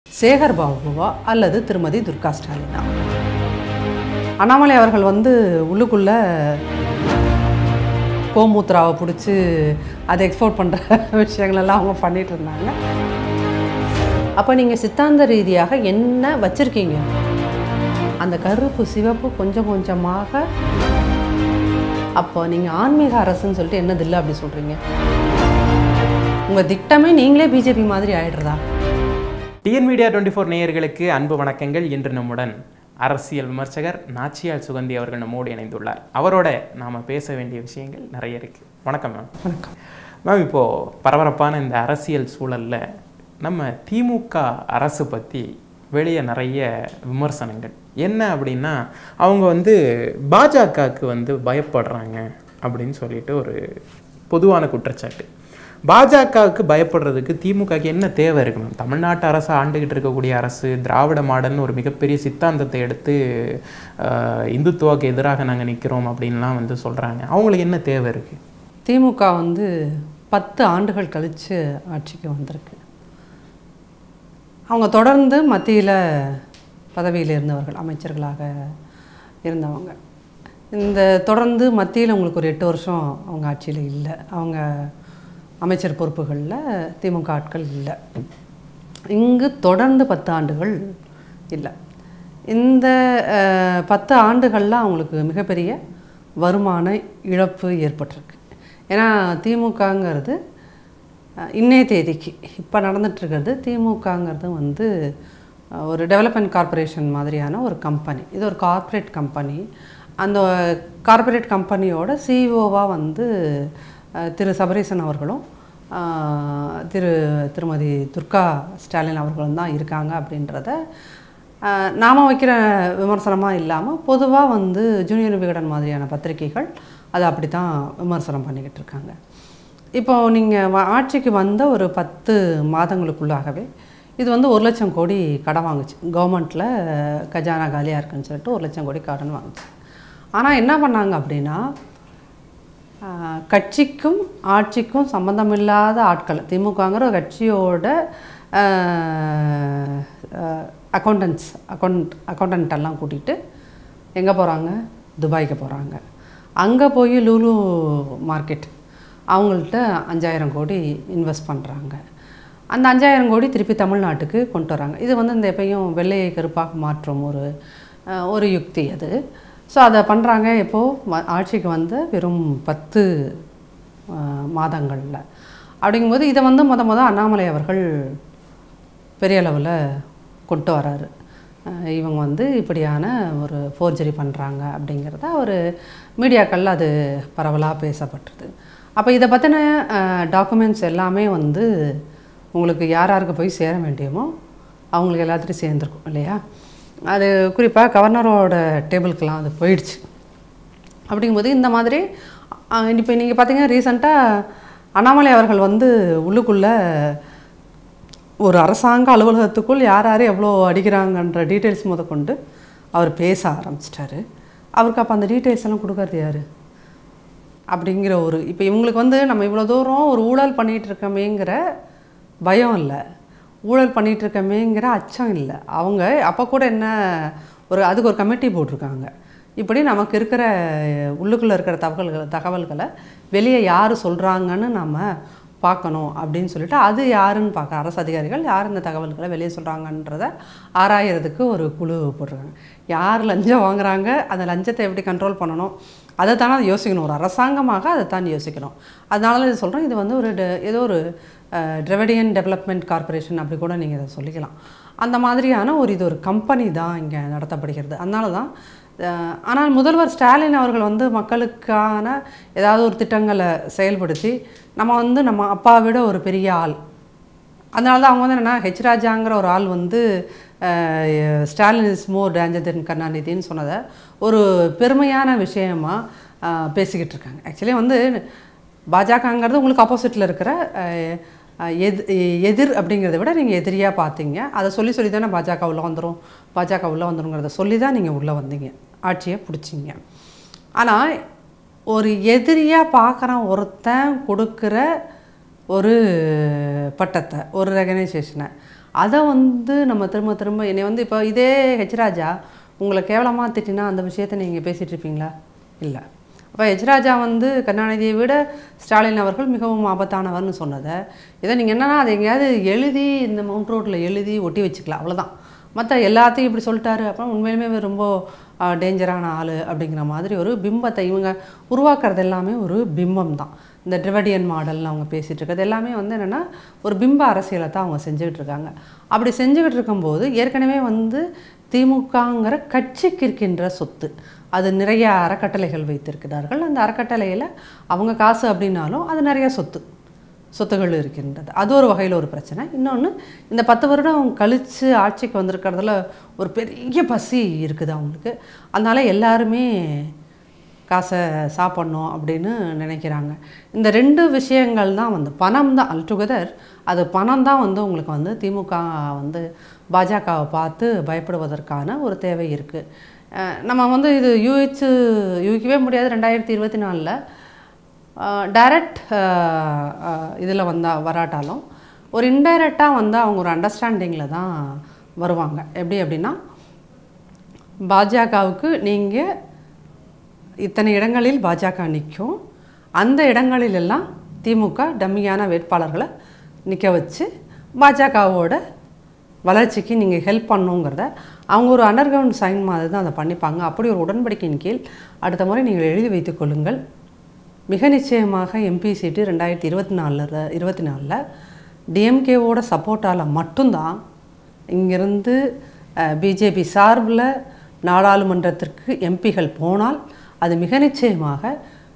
சேகர் பாபுவா அல்லது திருமதி துர்கா ஸ்டாலினா அண்ணாமலை அவர்கள் வந்து உள்ளுக்குள்ள கோமூத்ராவை பிடிச்சி அதை எக்ஸ்போர்ட் பண்ணுற விஷயங்களெல்லாம் அவங்க பண்ணிட்டு இருந்தாங்க அப்போ நீங்கள் சித்தாந்த ரீதியாக என்ன வச்சுருக்கீங்க அந்த கருப்பு சிவப்பு கொஞ்சம் கொஞ்சமாக அப்போ நீங்கள் ஆன்மீக அரசுன்னு சொல்லிட்டு என்னது இல்லை அப்படி சொல்கிறீங்க உங்கள் திட்டமே நீங்களே பிஜேபி மாதிரி ஆயிடுறதா டிஎன் மீடியா டுவெண்ட்டி ஃபோர் நேயர்களுக்கு அன்பு வணக்கங்கள் இன்று நம்முடன் அரசியல் விமர்சகர் நாச்சியால் சுகந்தி அவர்கள் நம்மோடு இணைந்துள்ளார் அவரோட நாம் பேச வேண்டிய விஷயங்கள் நிறைய இருக்குது வணக்கம் மேம் வணக்கம் மேம் இப்போது பரபரப்பான இந்த அரசியல் சூழலில் நம்ம திமுக அரசு பற்றி வெளியே நிறைய விமர்சனங்கள் என்ன அப்படின்னா அவங்க வந்து பாஜகவுக்கு வந்து பயப்படுறாங்க அப்படின்னு சொல்லிட்டு ஒரு பொதுவான குற்றச்சாட்டு பாஜகவுக்கு பயப்படுறதுக்கு திமுகவுக்கு என்ன தேவை இருக்கு மேம் தமிழ்நாட்டு அரசு ஆண்டுகிட்டு இருக்கக்கூடிய அரசு திராவிட மாடல்னு ஒரு மிகப்பெரிய சித்தாந்தத்தை எடுத்து ஆஹ், இந்துத்துவாக்கு எதிராக நாங்கள் நிற்கிறோம் அப்படின்லாம் வந்து சொல்கிறாங்க அவங்களுக்கு என்ன தேவை இருக்குது திமுக வந்து பத்து ஆண்டுகள் கழித்து ஆட்சிக்கு வந்திருக்கு அவங்க தொடர்ந்து மத்தியில் பதவியில் இருந்தவர்கள் அமைச்சர்களாக இருந்தவங்க இந்த தொடர்ந்து மத்தியில் உங்களுக்கு ஒரு எட்டு வருஷம் அவங்க ஆட்சியில் இல்லை அவங்க அமைச்சர் பொறுப்புகளில் திமுக ஆட்கள் இல்லை இங்கு தொடர்ந்து பத்து ஆண்டுகள் இல்லை இந்த அஹ், பத்து ஆண்டுகளில் அவங்களுக்கு மிகப்பெரிய வருமான இழப்பு ஏற்பட்டிருக்கு ஏன்னா திமுகங்கிறது அஹ், இன்னைய தேதிக்கு இப்போ நடந்துட்டுருக்கிறது திமுகங்கிறது வந்து அஹ், ஒரு டெவலப்மெண்ட் கார்ப்பரேஷன் மாதிரியான ஒரு கம்பெனி இது ஒரு கார்ப்பரேட் கம்பெனி அந்த கார்ப்பரேட் கம்பெனியோட சிஇஓவாக வந்து அஹ், திரு சபரீசன் அவர்களும் அஹ், திரு திருமதி துர்கா ஸ்டாலின் அவர்களும் தான் இருக்காங்க அப்படின்றத அஹ், நாம வைக்கிற விமர்சனமாக இல்லாமல் பொதுவாக வந்து ஜூனியர் விகடன் மாதிரியான பத்திரிகைகள் அதை அப்படி தான் விமர்சனம் பண்ணிக்கிட்டு இருக்காங்க இப்போ நீங்கள் ஆட்சிக்கு வந்த ஒரு பத்து மாதங்களுக்குள்ளாகவே இது வந்து ஒரு லட்சம் கோடி கடன் வாங்குச்சு கவர்மெண்ட்டில் கஜானா காலியாக இருக்குன்னு சொல்லிட்டு ஒரு லட்சம் கோடி கடன் வாங்குச்சு ஆனால் என்ன பண்ணாங்க அப்படின்னா ஆஹ், கட்சிக்கும் ஆட்சிக்கும் சம்மந்தமில்லாத ஆட்கள் திமுகங்கிற ஒரு கட்சியோட அக்கௌண்டன்ஸ் அக்கௌண்ட் அக்கௌண்டன்ட் எல்லாம் கூட்டிகிட்டு எங்கே போகிறாங்க துபாய்க்கு போகிறாங்க அங்கே போய் லூலு மார்க்கெட் அவங்கள்ட்ட அஞ்சாயிரம் கோடி இன்வெஸ்ட் பண்ணுறாங்க அந்த அஞ்சாயிரம் கோடி திருப்பி தமிழ்நாட்டுக்கு கொண்டு வராங்க இது வந்து இந்த எப்பயும் வெள்ளையை கருப்பாக மாற்றும் ஒரு அஹ், ஒரு யுக்தி அது ஸோ அதை பண்ணுறாங்க இப்போது ஆட்சிக்கு வந்து வெறும் பத்து மாதங்களில் அப்படிங்கும்போது இதை வந்து முத முத அண்ணாமலை அவர்கள் பெரிய அளவில் கொண்டு வராரு அஹ் இவங்க வந்து இப்படியான ஒரு ஃபோர்ஜரி பண்ணுறாங்க அப்படிங்கிறத ஒரு மீடியாக்களில் அது பரவலாக பேசப்பட்டது அப்போ இதை பற்றின டாக்குமெண்ட்ஸ் எல்லாமே வந்து உங்களுக்கு யார் யாருக்கு போய் சேர வேண்டியமோ அவங்களுக்கு எல்லாத்துட்டும் சேர்ந்துருக்கும் இல்லையா அது குறிப்பாக கவர்னரோட டேபிளுக்கெல்லாம் அது போயிடுச்சு அப்படிங்கும்போது இந்த மாதிரி இப்போ நீங்கள் பார்த்தீங்கன்னா ரீசண்டாக அண்ணாமலை அவர்கள் வந்து உள்ளுக்குள்ளே ஒரு அரசாங்க அலுவலகத்துக்குள் யார் யார் எவ்வளோ அடிக்கிறாங்கன்ற டீட்டெயில்ஸ் முத கொண்டு அவர் பேச ஆரம்பிச்சிட்டாரு அவருக்கு அப்போ அந்த டீட்டெயில்ஸ் எல்லாம் கொடுக்கறது யார் அப்படிங்கிற ஒரு இப்போ இவங்களுக்கு வந்து நம்ம இவ்வளோ தூரம் ஒரு ஊழல் பண்ணிகிட்டு இருக்கமேங்கிற பயம் இல்லை ஊழல் பண்ணிகிட்டு இருக்கமேங்கிற அச்சம் இல்லை அவங்க அப்போ கூட என்ன ஒரு அதுக்கு ஒரு கமிட்டி போட்டிருக்காங்க இப்படி நமக்கு இருக்கிற உள்ளுக்குள்ளே இருக்கிற தகவல்கள் தகவல்களை வெளியே யார் சொல்கிறாங்கன்னு நம்ம பார்க்கணும் அப்படின்னு சொல்லிட்டு அது யாருன்னு பார்க்க அரசு அதிகாரிகள் யார் இந்த தகவல்களை வெளியே சொல்கிறாங்கன்றத ஆராயறதுக்கு ஒரு குழு போட்டிருக்காங்க யார் லஞ்சம் வாங்குறாங்க அந்த லஞ்சத்தை எப்படி கண்ட்ரோல் பண்ணணும் அதை தானே அதை யோசிக்கணும் ஒரு அரசாங்கமாக அதை தான் யோசிக்கணும் அதனால தான் இது சொல்கிறேன் இது வந்து ஒரு ட- ஏதோ ஒரு ட்ரெவடியன் டெவலப்மெண்ட் கார்ப்பரேஷன் அப்படி கூட நீங்கள் இதை சொல்லிக்கலாம் அந்த மாதிரியான ஒரு இது ஒரு கம்பெனி தான் இங்கே நடத்தப்படுகிறது அதனால தான் அஹ், ஆனால் முதல்வர் ஸ்டாலின் அவர்கள் வந்து மக்களுக்கான ஏதாவது ஒரு திட்டங்களை செயல்படுத்தி நம்ம வந்து நம்ம அப்பாவை விட ஒரு பெரிய ஆள் அதனால தான் அவங்க வந்து என்னென்னா ஹெச் ராஜாங்கிற ஒரு ஆள் வந்து ah, Stalin is more danger then கருணாநிதின்னு சொன்னதை ஒரு பெருமையான விஷயமா அஹ், பேசிக்கிட்டு இருக்காங்க ஆக்சுவலி வந்து பாஜகங்கிறது உங்களுக்கு ஆப்போசிட்டில் இருக்கிற அஹ், அஹ், எது எதிர் அப்படிங்கிறத விட நீங்கள் எதிரியாக பார்த்தீங்க அதை சொல்லி சொல்லி தானே பாஜக உள்ளே வந்துடும் பாஜக உள்ளே வந்துருங்கிறத சொல்லி தான் நீங்கள் உள்ளே வந்தீங்க ஆட்சியை பிடிச்சிங்க ஆனால் ஒரு எதிரியாக பார்க்குறான் ஒருத்தன் கொடுக்குற ஒரு பட்டத்தை ஒரு ரெகனைசேஷனை அதை வந்து நம்ம திரும்ப திரும்ப என்னை வந்து இப்போ இதே ஹெச்ராஜா உங்களை கேவலமாக திட்டினா அந்த விஷயத்தை நீங்கள் பேசிகிட்டு இருப்பீங்களா இல்லை அப்போ ஹெச்ராஜா வந்து கருணாநிதியை விட ஸ்டாலின் அவர்கள் மிகவும் ஆபத்தானவர்னு சொன்னதை இதை நீங்கள் என்னன்னா அதை எங்கேயாவது எழுதி இந்த மவுண்ட் ரோட்டில் எழுதி ஒட்டி வச்சுக்கலாம் அவ்வளவுதான் மற்ற எல்லாத்தையும் இப்படி சொல்லிட்டாரு அப்புறம் உண்மையிலுமே இவர் ரொம்ப டேஞ்சரான ஆள் அப்படிங்கிற மாதிரி ஒரு பிம்பத்தை இவங்க உருவாக்குறது எல்லாமே ஒரு பிம்பம் தான் இந்த ட்ரிவடியன் மாடல்னு அவங்க பேசிகிட்டு இருக்கிறது எல்லாமே வந்து என்னென்னா ஒரு பிம்ப அரசியலை தான் அவங்க செஞ்சுக்கிட்டு இருக்காங்க அப்படி செஞ்சுக்கிட்டு இருக்கும்போது ஏற்கனவே வந்து திமுகங்கிற கட்சிக்கு இருக்கின்ற சொத்து அது நிறைய அறக்கட்டளைகள் வைத்திருக்கிறார்கள் அந்த அறக்கட்டளையில் அவங்க காசு அப்படின்னாலும் அது நிறைய சொத்து சொத்துகள் இருக்கின்றது அது ஒரு வகையில் ஒரு பிரச்சனை இன்னொன்று இந்த பத்து வருடம் கழித்து ஆட்சிக்கு வந்திருக்கிறதுல ஒரு பெரிய பசி இருக்குது அவங்களுக்கு அதனால எல்லாருமே காசை சாப்பிட்ணும் அப்படின்னு நினைக்கிறாங்க இந்த ரெண்டு விஷயங்கள் தான் வந்து பணம் தான் அல்டுகெதர் அது பணம் தான் வந்து உங்களுக்கு வந்து திமுக வந்து பாஜகவை பார்த்து பயப்படுவதற்கான ஒரு தேவை இருக்குது நம்ம வந்து இது யூகிச்சு யூகிக்கவே முடியாது ரெண்டாயிரத்தி இருபத்தி நாலில் டைரக்ட் இதில் வந்தால் வராட்டாலும் ஒரு இன்டைரக்டாக வந்து அவங்க ஒரு அண்டர்ஸ்டாண்டிங்கில் தான் வருவாங்க எப்படி அப்படின்னா பாஜகவுக்கு நீங்கள் இத்தனை இடங்களில் பாஜக நிற்கும் அந்த இடங்களிலெல்லாம் திமுக டம்மியான வேட்பாளர்களை நிற்க வச்சு பாஜகவோட வளர்ச்சிக்கு நீங்கள் ஹெல்ப் பண்ணுங்கிறத அவங்க ஒரு அண்டர்கிரவுண்ட் சைன் மாதிரி தான் அதை பண்ணிப்பாங்க அப்படி ஒரு உடன்படிக்கையின் கீழ் அடுத்த முறை நீங்கள் எழுதி வைத்துக் கொள்ளுங்கள் மிக நிச்சயமாக எம்பி சீட்டு ரெண்டாயிரத்தி இருபத்தி நாலில் இருபத்தி நாலில் டிஎம்கேவோட சப்போர்ட்டால் மட்டும்தான் இங்கிருந்து பிஜேபி சார்பில் நாடாளுமன்றத்திற்கு எம்பிகள் போனால் அது மிக நிச்சயமாக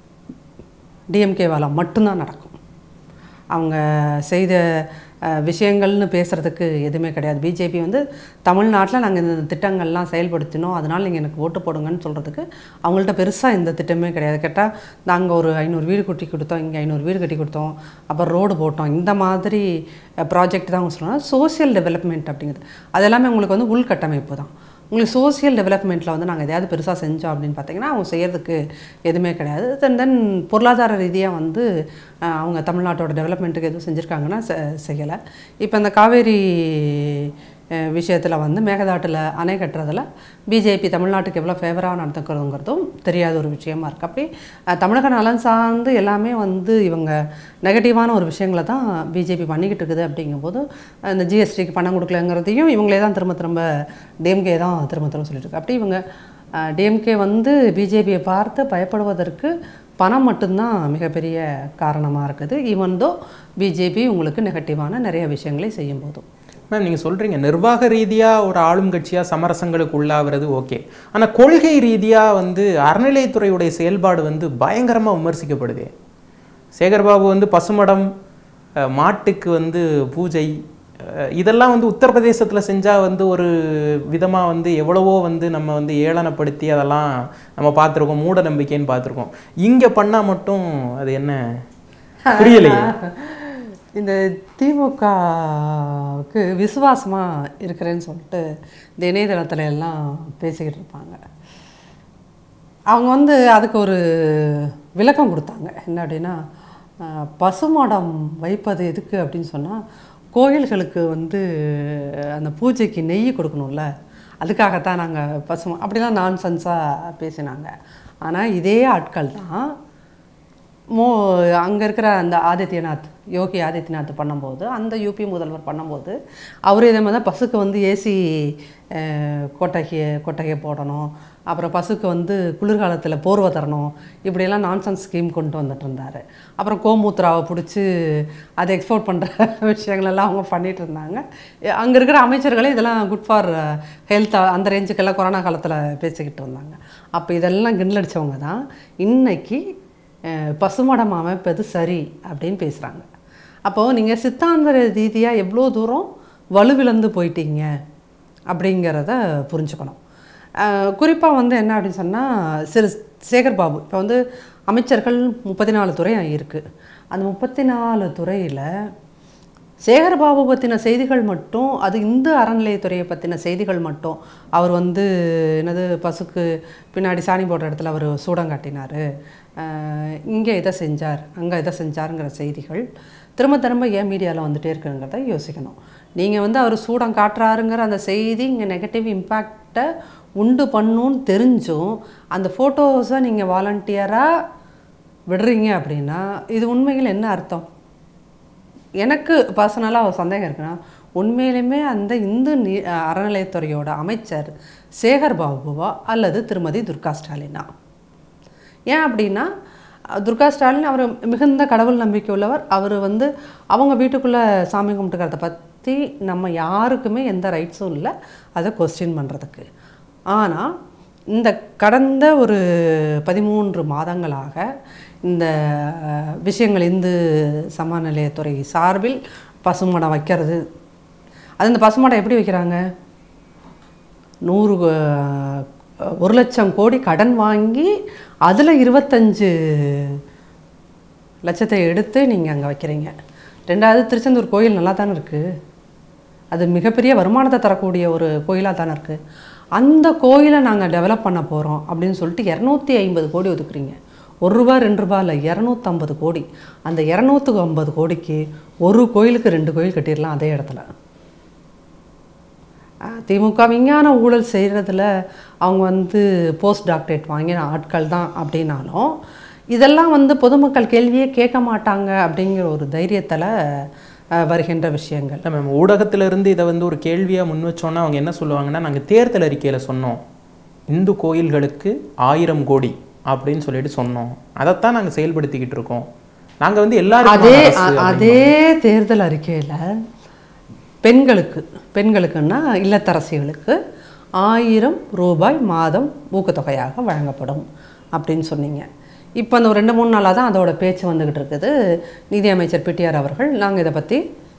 டிஎம்கேவால் மட்டும்தான் நடக்கும் அவங்க செய்த அஹ், விஷயங்கள்னு பேசுகிறதுக்கு எதுவுமே கிடையாது பிஜேபி வந்து தமிழ்நாட்டில் நாங்கள் இந்த திட்டங்கள்லாம் செயல்படுத்தினோம் அதனால் நீங்கள் எனக்கு ஓட்டு போடுங்கன்னு சொல்கிறதுக்கு அவங்கள்ட்ட பெருசாக எந்த திட்டமே கிடையாது கேட்டால் நாங்கள் ஒரு ஐநூறு வீடு கட்டி கொடுத்தோம் இங்கே ஐநூறு வீடு கட்டி கொடுத்தோம் அப்புறம் ரோடு போட்டோம் இந்த மாதிரி ப்ராஜெக்ட் தான் அவங்க சொல்கிறாங்க சோஷியல் டெவலப்மெண்ட் அப்படிங்கிறது அது எல்லாமே உங்களுக்கு வந்து உள்கட்டமைப்பு தான் உங்களுக்கு சோஷியல் டெவலப்மெண்ட்டில் வந்து நாங்கள் எதையாவது பெருசாக செஞ்சோம் அப்படின்னு பார்த்தீங்கன்னா அவங்க செய்கிறதுக்கு எதுவுமே கிடையாது தென் தென் பொருளாதார ரீதியாக வந்து அஹ், அவங்க தமிழ்நாட்டோட டெவலப்மெண்ட்டுக்கு எதுவும் செஞ்சுருக்காங்கன்னா செய்யலை இப்போ இந்த காவேரி விஷயத்தில் வந்து மேகதாட்டில் அணை கட்டுறதுல பிஜேபி தமிழ்நாட்டுக்கு எவ்வளோ ஃபேவராக நடந்துக்கிறதுங்கிறதும் தெரியாத ஒரு விஷயமா இருக்குது அப்படி அஹ், தமிழக நலன் சார்ந்து எல்லாமே வந்து இவங்க நெகட்டிவான ஒரு விஷயங்களை தான் பிஜேபி பண்ணிக்கிட்டு இருக்குது அப்படிங்கும்போது அஹ், இந்த ஜிஎஸ்டிக்கு பணம் கொடுக்கலங்கிறதையும் இவங்களே தான் திரும்ப திரும்ப டிஎம்கே தான் திரும்ப திரும்ப சொல்லிட்டு இருக்கு அப்படி இவங்க டிஎம்கே வந்து பிஜேபியை பார்த்து பயப்படுவதற்கு பணம் மட்டும்தான் மிகப்பெரிய காரணமாக இருக்குது ஈவன் தோ பிஜேபி உங்களுக்கு நெகட்டிவான நிறைய விஷயங்களை செய்யும் போதும் மேம் நீங்கள் சொல்கிறீங்க நிர்வாக ரீதியாக ஒரு ஆளும் கட்சியாக சமரசங்களுக்கு உள்ளாகிறது ஓகே ஆனால் கொள்கை ரீதியாக வந்து அறநிலையத்துறையுடைய செயல்பாடு வந்து பயங்கரமாக விமர்சிக்கப்படுது சேகர்பாபு வந்து பசுமடம் அஹ், மாட்டுக்கு வந்து பூஜை அஹ், இதெல்லாம் வந்து உத்தரப்பிரதேசத்தில் செஞ்சால் வந்து ஒரு விதமாக வந்து எவ்வளவோ வந்து நம்ம வந்து ஏளனப்படுத்தி அதெல்லாம் நம்ம பார்த்துருக்கோம் மூட நம்பிக்கைன்னு பார்த்துருக்கோம் இங்கே பண்ணால் மட்டும் அது என்ன புரியலையே இந்த திமுகவுக்கு விசுவாசமாக இருக்கிறேன்னு சொல்லிட்டு இந்த இணையதளத்துல எல்லாம் பேசிக்கிட்டு இருப்பாங்க அவங்க வந்து அதுக்கு ஒரு விளக்கம் கொடுத்தாங்க என்ன அப்படின்னா அஹ், பசுமாடம் வைப்பது எதுக்கு அப்படின்னு சொன்னால் கோயில்களுக்கு வந்து அந்த பூஜைக்கு நெய் கொடுக்கணும்ல அதுக்காகத்தான் நாங்கள் பசுமா அப்படிலாம் நான் சென்ஸாக பேசினாங்க ஆனால் இதே ஆட்கள் தான் மோ அங்கே இருக்கிற அந்த ஆதித்யநாத் யோகி ஆதித்யநாத் பண்ணும்போது அந்த யூபி முதல்வர் பண்ணும்போது அவர் இதே மாதிரி தான் பசுக்கு வந்து ஏசி கொட்டகை கொட்டகை போடணும் அப்புறம் பசுக்கு வந்து குளிர்காலத்தில் போர்வை தரணும் இப்படியெல்லாம் நான்சென்ஸ் ஸ்கீம் கொண்டு வந்துட்டு இருந்தார் அப்புறம் கோமூத்ராவை பிடிச்சி அதை எக்ஸ்போர்ட் பண்ணுற விஷயங்களெல்லாம் அவங்க பண்ணிட்டு இருந்தாங்க அங்கே இருக்கிற அமைச்சர்களே இதெல்லாம் குட் ஃபார் ஹெல்த் அந்த ரேஞ்சுக்கெல்லாம் கொரோனா காலத்தில் பேசிக்கிட்டு இருந்தாங்க அப்போ இதெல்லாம் கிண்டலடிச்சவங்க தான் இன்னைக்கு அஹ், பசுமடம் அமைப்பது சரி அப்படின்னு பேசுகிறாங்க அப்போது நீங்கள் சித்தாந்த ரீதியாக எவ்வளோ தூரம் வலுவிழந்து போயிட்டீங்க அப்படிங்கிறத புரிஞ்சுக்கணும் குறிப்பாக வந்து என்ன அப்படின்னு சொன்னால் சிறு சேகர் பாபு இப்போ வந்து அமைச்சர்கள் முப்பத்தி நாலு துறை இருக்குது அந்த முப்பத்தி நாலு துறையில் சேகர்பாபு பற்றின செய்திகள் மட்டும் அது இந்து அறநிலையத்துறையை பற்றின செய்திகள் மட்டும் அவர் வந்து என்னது பசுக்கு பின்னாடி சாணி போடுற இடத்துல அவர் சூடம் காட்டினார் இங்கே இதை செஞ்சார் அங்கே இதை செஞ்சாருங்கிற செய்திகள் திரும்ப திரும்ப ஏன் மீடியாவில் வந்துட்டே இருக்குங்கிறத யோசிக்கணும் நீங்கள் வந்து அவர் சூடம் காட்டுறாருங்கிற அந்த செய்தி இங்கே நெகட்டிவ் இம்பேக்டை உண்டு பண்ணுன்னு தெரிஞ்சும் அந்த ஃபோட்டோஸை நீங்கள் வாலண்டியராக விடுறீங்க அப்படின்னா இது உண்மையில் என்ன அர்த்தம் எனக்கு பர்சனலாக ஒரு சந்தேகம் இருக்குன்னா உண்மையிலுமே அந்த இந்து நீ அறநிலையத்துறையோட அமைச்சர் சேகர் பாபுவா அல்லது திருமதி துர்கா ஸ்டாலினா ஏன் அப்படின்னா அஹ், துர்கா ஸ்டாலின் அவர் மிகுந்த கடவுள் நம்பிக்கை உள்ளவர் அவர் வந்து அவங்க வீட்டுக்குள்ளே சாமி கும்பிட்டுக்கிறத பற்றி நம்ம யாருக்குமே எந்த ரைட்ஸும் இல்லை அதை கொஸ்டின் பண்ணுறதுக்கு ஆனால் இந்த கடந்த ஒரு பதிமூன்று மாதங்களாக இந்த அஹ், விஷயங்கள் இந்து சமநிலையத்துறை சார்பில் பசுமடம் வைக்கிறது அது இந்த பசுமாடை எப்படி வைக்கிறாங்க நூறு அஹ், ஒரு லட்சம் கோடி கடன் வாங்கி அதில் இருபத்தஞ்சு லட்சத்தை எடுத்து நீங்கள் அங்கே வைக்கிறீங்க ரெண்டாவது திருச்செந்தூர் கோயில் நல்லா தானே இருக்குது அது மிகப்பெரிய வருமானத்தை தரக்கூடிய ஒரு கோயிலாக தானே இருக்குது அந்த கோயிலை நாங்கள் டெவலப் பண்ண போகிறோம் அப்படின்னு சொல்லிட்டு இரநூத்தி ஐம்பது கோடி ஒதுக்குறீங்க ஒரு ரூபா ரெண்டு ரூபா இல்லை இரநூத்தம்பது கோடி அந்த இரநூத்து ஐம்பது கோடிக்கு ஒரு கோயிலுக்கு ரெண்டு கோயில் கட்டிடலாம் அதே இடத்துல அஹ் திமுக விஞ்ஞான ஊழல் செய்கிறதுல அவங்க வந்து போஸ்ட் டாக்டரேட் வாங்கின ஆட்கள் தான் அப்படின்னாலும் இதெல்லாம் வந்து பொதுமக்கள் கேள்வியே கேட்க மாட்டாங்க அப்படிங்கிற ஒரு தைரியத்தில் அஹ், வருகின்ற விஷயங்கள் இல்லை மேம் ஊடகத்திலிருந்து இதை வந்து ஒரு கேள்வியாக முன் வச்சோன்னா அவங்க என்ன சொல்லுவாங்கன்னா நாங்கள் தேர்தல் அறிக்கையில் சொன்னோம் இந்து கோயில்களுக்கு ஆயிரம் கோடி அப்படின்னு சொல்லிட்டு சொன்னோம் அதைத்தான் நாங்கள் செயல்படுத்திக்கிட்டு இருக்கோம் நாங்கள் வந்து எல்லாரும் அதே அ- அதே தேர்தல் அறிக்கையில் பெண்களுக்கு பெண்களுக்குன்னா இல்லத்தரசிகளுக்கு ஆயிரம் ரூபாய் மாதம் ஊக்கத்தொகையாக வழங்கப்படும் அப்படின்னு சொன்னீங்க இப்போ அந்த ஒரு ரெண்டு மூணு நாளாக தான் அதோட பேச்சு வந்துக்கிட்டு இருக்குது நிதியமைச்சர் பிடிஆர் அவர்கள் நாங்கள் இதை பற்றி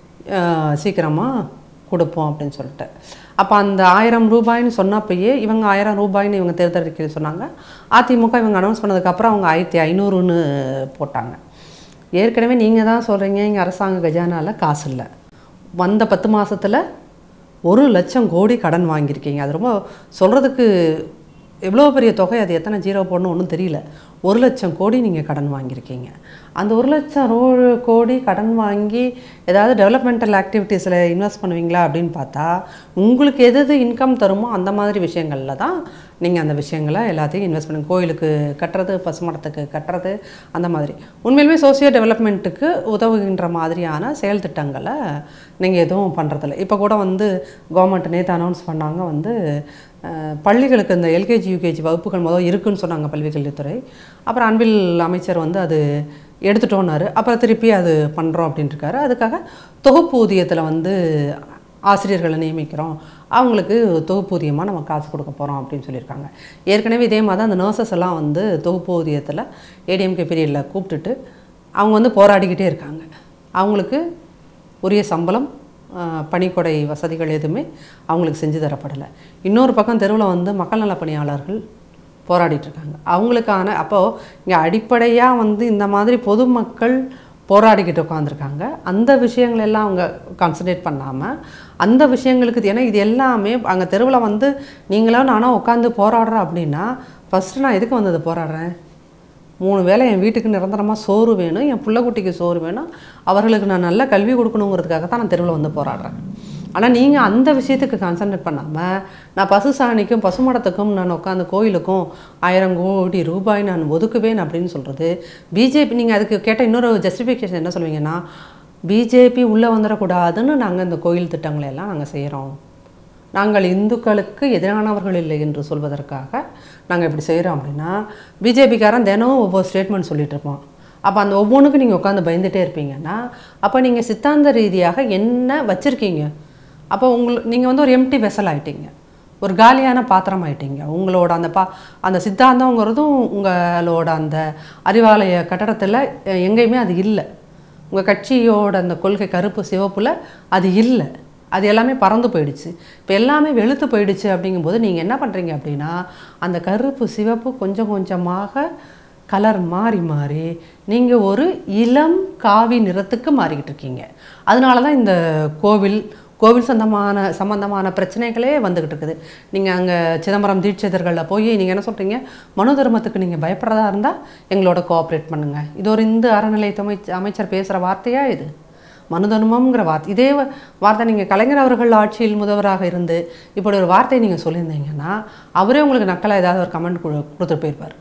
சீக்கிரமாக கொடுப்போம் அப்படின்னு சொல்லிட்டு அப்போ அந்த ஆயிரம் ரூபாய்ன்னு சொன்னப்பயே இவங்க ஆயிரம் ரூபாய்ன்னு இவங்க தேர்தல் அறிக்கையில் சொன்னாங்க அதிமுக இவங்க அனௌன்ஸ் பண்ணதுக்கப்புறம் அவங்க ஆயிரத்தி ஐநூறுன்னு போட்டாங்க ஏற்கனவே நீங்கள் தான் சொல்கிறீங்க இங்கே அரசாங்க கஜானால காசு இல்லை வந்த பத்து மாசத்துல ஒரு லட்சம் கோடி கடன் வாங்கியிருக்கீங்க அது ரொம்ப சொல்கிறதுக்கு எவ்வளோ பெரிய தொகை அது எத்தனை ஜீரோ போடணும் ஒன்றும் தெரியல ஒரு லட்சம் கோடி நீங்கள் கடன் வாங்கியிருக்கீங்க அந்த ஒரு லட்சம் ரோ கோடி கடன் வாங்கி ஏதாவது டெவலப்மெண்டல் ஆக்டிவிட்டீஸில் இன்வெஸ்ட் பண்ணுவீங்களா அப்படின்னு பார்த்தா உங்களுக்கு எது எது இன்கம் தருமோ அந்த மாதிரி விஷயங்களில் தான் நீங்கள் அந்த விஷயங்களை எல்லாத்தையும் இன்வெஸ்ட் பண்ணுங்க கோயிலுக்கு கட்டுறது பசுமடத்துக்கு கட்டுறது அந்த மாதிரி உண்மையிலுமே சோசியோ டெவலப்மெண்ட்டுக்கு உதவுகின்ற மாதிரியான செயல் திட்டங்களை நீங்கள் எதுவும் பண்ணுறதில்ல இப்போ கூட வந்து கவர்மெண்ட் நேற்று அனௌன்ஸ் பண்ணாங்க வந்து அஹ், பள்ளிகளுக்கு இந்த எல்கேஜி யூகேஜி வகுப்புகள் முதல் இருக்குன்னு சொன்னாங்க பல்விக்கல்வித்துறை அப்புறம் அன்பில் அமைச்சர் வந்து அது எடுத்துட்டோன்னாரு அப்புறம் திருப்பி அது பண்ணுறோம் அப்படின்ட்டு இருக்காரு அதுக்காக தொகுப்பூதியத்தில் வந்து ஆசிரியர்களை நியமிக்கிறோம் அவங்களுக்கு தொகுப்பூதியமாக நம்ம காசு கொடுக்க போகிறோம் அப்படின்னு சொல்லியிருக்காங்க ஏற்கனவே இதே மாதிரி தான் அந்த நர்சஸ் எல்லாம் வந்து தொகுப்பூதியத்தில் ஏடிஎம்கே பீரியடில் கூப்பிட்டுட்டு அவங்க வந்து போராடிக்கிட்டே இருக்காங்க அவங்களுக்கு உரிய சம்பளம் ஆஹ், பணிக்கொடை வசதிகள் எதுவுமே அவங்களுக்கு செஞ்சு தரப்படலை இன்னொரு பக்கம் தெருவில் வந்து மக்கள் நல பணியாளர்கள் போராடிட்டு இருக்காங்க அவங்களுக்கான அப்போது இங்கே அடிப்படையாக வந்து இந்த மாதிரி பொதுமக்கள் போராடிக்கிட்டு உட்காந்துருக்காங்க அந்த விஷயங்கள் எல்லாம் அவங்க கான்சன்ட்ரேட் பண்ணாமல் அந்த விஷயங்களுக்கு இது- ஏன்னா இது எல்லாமே அங்கே தெருவில் வந்து நீங்களும் நானும் உட்காந்து போராடுறோம் அப்படின்னா ஃபஸ்ட்டு நான் எதுக்கு வந்தது போராடுறேன் மூணு வேளை என் வீட்டுக்கு நிரந்தரமாக சோறு வேணும் என் பிள்ளைக்குட்டிக்கு சோறு வேணும் அவர்களுக்கு நான் நல்ல கல்வி கொடுக்கணுங்கிறதுக்காக தான் நான் தெருவில் வந்து போராடுறேன் ஆனால் நீங்கள் அந்த விஷயத்துக்கு கான்சன்ட்ரேட் பண்ணாமல் நான் பசு சாணிக்கும் பசுமடத்துக்கும் நான் உட்காந்து கோயிலுக்கும் ஆயிரம் கோடி ரூபாய் நான் ஒதுக்குவேன் அப்படின்னு சொல்கிறது பிஜேபி நீங்கள் அதுக்கு கேட்ட இன்னொரு ஜஸ்டிஃபிகேஷன் என்ன சொல்லுவீங்கன்னா பிஜேபி உள்ளே வந்துடக்கூடாதுன்னு நாங்கள் இந்த கோயில் திட்டங்களை எல்லாம் நாங்கள் செய்கிறோம் நாங்கள் இந்துக்களுக்கு எதிரானவர்கள் இல்லை என்று சொல்வதற்காக நாங்கள் இப்படி செய்கிறோம் அப்படின்னா பிஜேபிக்காரன் தினம் ஒவ்வொரு ஸ்டேட்மெண்ட் சொல்லிட்டு இருப்பான் அப்போ அந்த ஒவ்வொன்றுக்கும் நீங்கள் உட்காந்து பயந்துட்டே இருப்பீங்கன்னா அப்போ நீங்கள் சித்தாந்த ரீதியாக என்ன வச்சுருக்கீங்க அப்போ உங்கள் நீங்கள் வந்து ஒரு எம்டி வெசல் ஆயிட்டீங்க ஒரு காலியான பாத்திரம் ஆயிட்டீங்க உங்களோட அந்த பா அந்த சித்தாந்தங்கிறதும் உங்களோட அந்த அறிவாலய கட்டடத்தில் அஹ், எங்கேயுமே அது இல்லை உங்கள் கட்சியோட அந்த கொள்கை கருப்பு சிவப்புல அது இல்லை அது எல்லாமே பறந்து போயிடுச்சு இப்போ எல்லாமே வெளுத்து போயிடுச்சு அப்படிங்கும்போது நீங்கள் என்ன பண்ணுறீங்க அப்படின்னா அந்த கருப்பு சிவப்பு கொஞ்சம் கொஞ்சமாக கலர் மாறி மாறி நீங்கள் ஒரு இளம் காவி நிறத்துக்கு மாறிக்கிட்டு இருக்கீங்க அதனால தான் இந்த கோவில் கோவில் சொந்தமான சம்பந்தமான பிரச்சனைகளே வந்துக்கிட்டு இருக்குது நீங்கள் அங்கே சிதம்பரம் தீட்சிதர்களில் போய் நீங்கள் என்ன சொல்கிறீங்க மனு தர்மத்துக்கு நீங்கள் பயப்படுறதா இருந்தால் எங்களோட கோஆப்ரேட் பண்ணுங்கள் இது ஒரு இந்து அறநிலையத்து அமைச்ச அமைச்சர் பேசுகிற வார்த்தையா இது மனு தர்மம்ங்கிற வார்த்தை இதே வ- வார்த்தை நீங்கள் கலைஞர் அவர்கள் ஆட்சியில் முதல்வராக இருந்து இப்படி ஒரு வார்த்தையை நீங்கள் சொல்லியிருந்தீங்கன்னா அவரே உங்களுக்கு நக்கலாக ஏதாவது ஒரு கமெண்ட் கொடுத்துட்டு போயிருப்பார்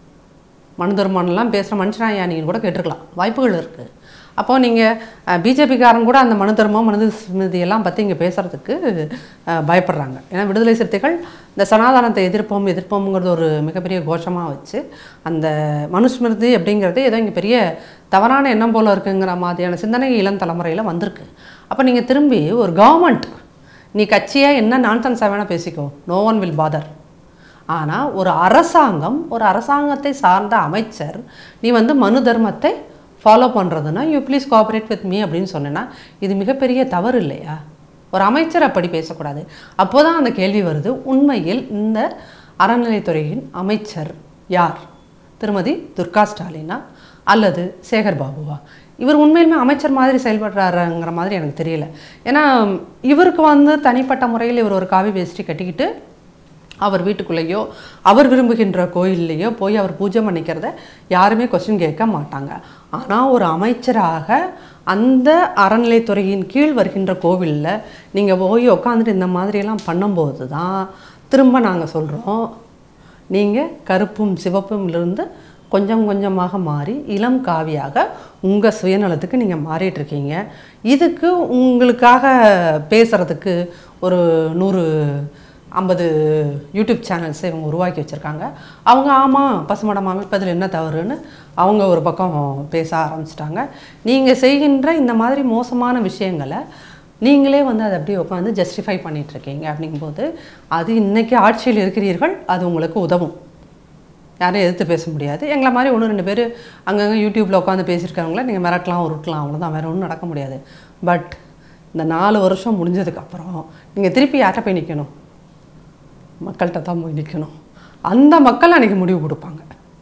மனு தர்மம்லாம் பேசுகிற மனுஷனாயா நீங்கள் கூட கேட்டிருக்கலாம் வாய்ப்புகள் இருக்குது அப்போ நீங்கள் பிஜேபிக்காரன் கூட அந்த மனு தர்மம் மனு ஸ்மிருதியெல்லாம் பற்றி இங்கே பேசுகிறதுக்கு பயப்படுறாங்க ஏன்னா விடுதலை சிறுத்தைகள் இந்த சனாதனத்தை எதிர்ப்போம் எதிர்ப்போம்ங்கிறது ஒரு மிகப்பெரிய கோஷமாக வச்சு அந்த மனுஸ்மிருதி அப்படிங்கிறது ஏதோ இங்கே பெரிய தவறான எண்ணம் போல இருக்குங்கிற மாதிரியான சிந்தனை இளம் தலைமுறையில் வந்திருக்கு அப்போ நீங்கள் திரும்பி ஒரு கவர்மெண்ட் நீ கட்சியாக என்ன நான்சன்ஸாக வேணால் பேசிக்கோ நோ ஒன் வில் பாதர் ஆனால் ஒரு அரசாங்கம் ஒரு அரசாங்கத்தை சார்ந்த அமைச்சர் நீ வந்து மனு தர்மத்தை ஃபாலோ பண்ணுறதுன்னா you please cooperate with me அப்படின்னு சொன்னேன்னா இது மிகப்பெரிய தவறு இல்லையா ஒரு அமைச்சர் அப்படி பேசக்கூடாது அப்போ தான் அந்த கேள்வி வருது உண்மையில் இந்த அறநிலைத்துறையின் அமைச்சர் யார் திருமதி துர்கா ஸ்டாலினா அல்லது சேகர் பாபுவா இவர் உண்மையிலுமே அமைச்சர் மாதிரி செயல்படுறாருங்கிற மாதிரி எனக்கு தெரியல ஏன்னா இவருக்கு வந்து தனிப்பட்ட முறையில் இவர் ஒரு காவி வேஷ்டி கட்டிக்கிட்டு அவர் வீட்டுக்குள்ளேயோ அவர் விரும்புகின்ற கோயில்லையோ போய் அவர் பூஜை பண்ணிக்கிறத யாருமே கொஸ்டின் கேட்க மாட்டாங்க ஆனால் ஒரு அமைச்சராக அந்த அறநிலைத்துறையின் கீழ் வருகின்ற கோவிலில் நீங்கள் போய் உட்காந்துட்டு இந்த மாதிரியெல்லாம் பண்ணும்போது தான் திரும்ப நாங்கள் சொல்கிறோம் நீங்கள் கருப்பும் சிவப்பும்லேருந்து கொஞ்சம் கொஞ்சமாக மாறி இளம் காவியாக உங்கள் சுயநலத்துக்கு நீங்கள் மாறிட்டு இருக்கீங்க இதுக்கு உங்களுக்காக பேசுகிறதுக்கு ஒரு நூறு ஐம்பது யூடியூப் சேனல்ஸை இவங்க உருவாக்கி வச்சுருக்காங்க அவங்க ஆமாம் பசுமடம் அமைப்பதில் என்ன தவறுன்னு அவங்க ஒரு பக்கம் பேச ஆரம்பிச்சிட்டாங்க நீங்கள் செய்கின்ற இந்த மாதிரி மோசமான விஷயங்களை நீங்களே வந்து அதை அப்படியே உட்காந்து ஜஸ்டிஃபை இருக்கீங்க அப்படிங்கும்போது அது இன்னைக்கு ஆட்சியில் இருக்கிறீர்கள் அது உங்களுக்கு உதவும் யாரும் எதிர்த்து பேச முடியாது எங்களை மாதிரி ஒன்று ரெண்டு பேர் அங்கங்கே யூடியூப்பில் உட்காந்து பேசியிருக்காங்களே நீங்கள் மிரட்டலாம் உருட்டலாம் அவ்வளோதான் வேறு ஒன்றும் நடக்க முடியாது பட் இந்த நாலு வருஷம் முடிஞ்சதுக்கப்புறம் நீங்கள் திருப்பி யார்கிட்ட போய் நிற்கணும் மக்கள்கிட்ட தான் போய் நிற்கணும் அந்த மக்கள் அன்றைக்கி முடிவு கொடுப்பாங்க